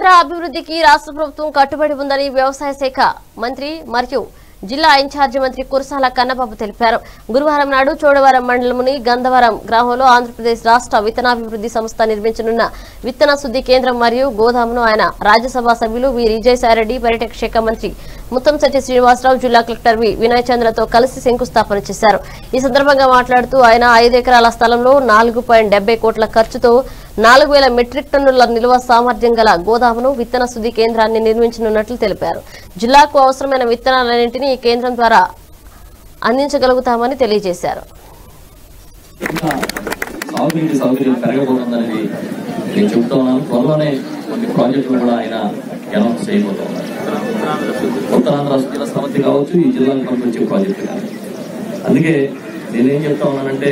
ఉత్తరాంధ్ర అభివృద్ధికి రాష్ట్ర ప్రభుత్వం కట్టుబడి ఉందని వ్యవసాయ శాఖ మంత్రి మరియు జిల్లా ఇన్ఛార్జి మంత్రి కురసాల కన్నబాబు తెలిపారు గురువారం నాడు చోడవరం మండలంలోని గంధవరం గ్రామంలో ఆంధ్రప్రదేశ్ రాష్ట్ర విత్తనాభివృద్ధి సంస్థ నిర్మించనున్న విత్తన శుద్ధి కేంద్రం మరియు గోదామును ఆయన రాజ్యసభ సభ్యులు వి విజయసాయిరెడ్డి పర్యాటక శాఖ మంత్రి ముత్తంశెట్టి శ్రీనివాసరావు జిల్లా కలెక్టర్ వి వినయ్ చంద్రతో కలిసి శంకుస్థాపన చేశారు ఈ సందర్భంగా మాట్లాడుతూ ఆయన ఐదు ఎకరాల స్థలంలో నాలుగు పాయింట్ డెబ్బై కోట్ల ఖర్చుతో నాలుగు వేల మెట్రిక్ టన్నుల నిల్వ సామర్థ్యం గల గోదామును విత్తన శుద్ధి కేంద్రాన్ని నిర్మించనున్నట్లు తెలిపారు జిల్లాకు అవసరమైన విత్తనాలన్నింటినీ ఈ కేంద్రం ద్వారా అందించగలుగుతామని తెలియజేశారు ఇంకా సాగునీటి సౌకర్యం పెరగబోతుందనేది నేను చెప్తా ఉన్నాను త్వరలోనే కొన్ని ప్రాజెక్టులు కూడా ఆయన అనౌన్స్ చేయబోతున్నారు ఉత్తరాంధ్ర జిల్లా సమస్య కావచ్చు ఈ జిల్లాకు పంపించే ప్రాజెక్టు కానీ అందుకే నేనేం చెప్తా ఉన్నానంటే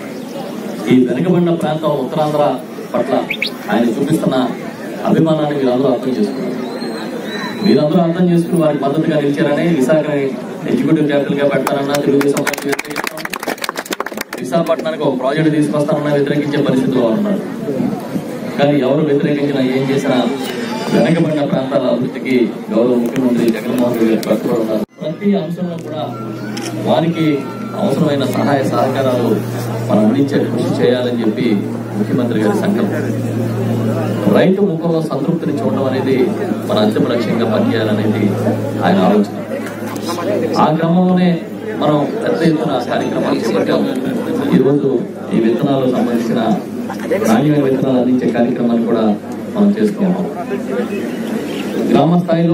ఈ వెనుకబడిన ప్రాంతం ఉత్తరాంధ్ర పట్ల ఆయన చూపిస్తున్న అభిమానాన్ని మీరందరూ అర్థం చేసుకున్నారు మీరందరూ అర్థం చేసుకుని వారికి మద్దతుగా నిలిచారని విశాఖని ఎగ్జిక్యూటివ్ క్యాపిటల్ గా పెడతారన్నా తెలుగుదేశం పార్టీ వ్యతిరేకిస్తాం. విశాఖపట్నానికి ఒక ప్రాజెక్టు తీసుకొస్తానన్నా వ్యతిరేకించే పరిస్థితిలో ఉన్నారు కానీ ఎవరు వ్యతిరేకించినా ఏం చేసినా వెనకబడిన ప్రాంతాల అభివృద్ధికి గౌరవ ముఖ్యమంత్రి జగన్మోహన్ రెడ్డి గారు కట్టుబడి ఉన్నారు ప్రతి అంశంలో కూడా వారికి అవసరమైన సహాయ సహకారాలు మనం అందించే కృషి చేయాలని చెప్పి ముఖ్యమంత్రి గారి సంకల్పం రైతు ముఖంలో సంతృప్తిని చూడడం అనేది మన అంతిమ లక్ష్యంగా పనిచేయాలనేది ఆయన ఆలోచన ఆ క్రమంలోనే మనం పెద్ద ఎత్తున కార్యక్రమాలు చేపట్టాము ఈరోజు ఈ విత్తనాలకు సంబంధించిన నాణ్యమైన విత్తనాలు అందించే కార్యక్రమాన్ని కూడా మనం చేస్తున్నాం గ్రామ స్థాయిలో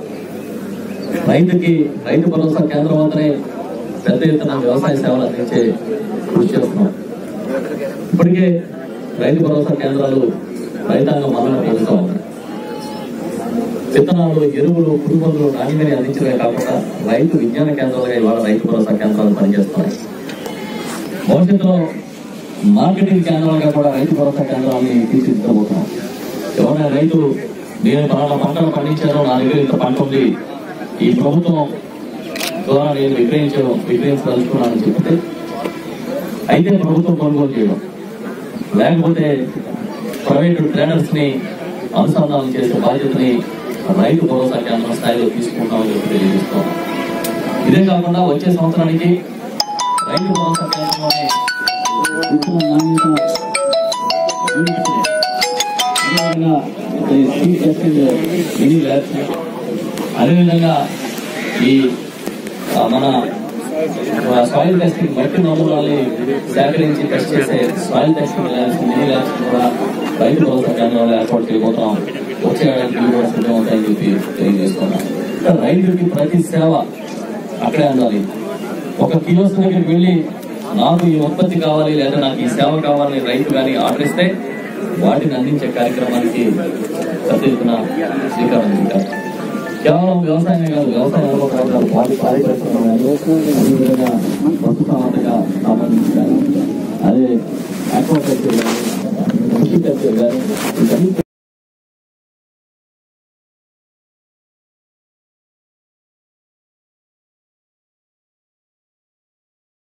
రైతుకి రైతు భరోసా కేంద్రం వద్దనే పెద్ద ఎత్తున వ్యవసాయ సేవలు అందించే కృషి చేస్తున్నాం ఇప్పటికే రైతు భరోసా కేంద్రాలు రైతాంగం మన్నన పొందుతూ ఉన్నాయి విత్తనాలు ఎరువులు పురుగుమందులు నాణ్యమైన అందించడమే కాకుండా రైతు విజ్ఞాన కేంద్రాలుగా ఇవాళ రైతు భరోసా కేంద్రాలు పనిచేస్తున్నాయి భవిష్యత్తులో మార్కెటింగ్ కేంద్రాలుగా కూడా రైతు భరోసా కేంద్రాలని తీర్చిదిద్దబోతున్నాం ఎవరైనా రైతు నేను పలానా పంటలు పండించాను నా దగ్గర ఇంత పంట ఉంది ఈ ప్రభుత్వం ద్వారా నేను విక్రయించడం విక్రయించదలుచుకున్నానని చెప్తే అయితే ప్రభుత్వం కొనుగోలు చేయడం లేకపోతే ప్రైవేటు ట్రేడర్స్ ని అనుసంధానం చేసే బాధ్యతని రైతు భరోసా కేంద్రం స్థాయిలో తీసుకుంటామని చెప్పి తెలియజేస్తాం ఇదే కాకుండా వచ్చే సంవత్సరానికి రైతు భరోసా కేంద్రంలోనే విత్తన నాణ్యత యూనిట్స్ అదేవిధంగా ఈ సీడ్ టెస్టింగ్ మినీ ల్యాబ్స్ అదేవిధంగా ఈ ఆ, మన సాయిల్ టెస్టింగ్ మట్టి నమూనాల్ని సేకరించి టెస్ట్ చేసే soil testing labs mini labs కూడా రైతు భరోసా కేంద్రాలు ఏర్పాటు చేయబోతాం వచ్చే ఏడాది ఇవి కూడా సిద్ధం అవుతాయని చెప్పి తెలియజేస్తున్నాం ఇక్కడ రైతుకి ప్రతి సేవ అక్కడే అందాలి ఒక కిలోస్ దగ్గరికి వెళ్ళి నాకు ఈ ఉత్పత్తి కావాలి లేదా నాకు ఈ సేవ కావాలని రైతు కానీ ఆర్డర్ ఇస్తే వాటిని అందించే కార్యక్రమానికి పెద్ద ఎత్తున శ్రీకారం చుట్టారు కేవలం వ్యవసాయమే కాదు వ్యవసాయ అనుభవం వాటి కార్యక్రమం అదేవిధంగా పశుసంవర్ధక సంబంధించి కానీ అదే ఆక్వాకల్చర్ కానీ కృషి కల్చర్ కానీ ఇవన్నీ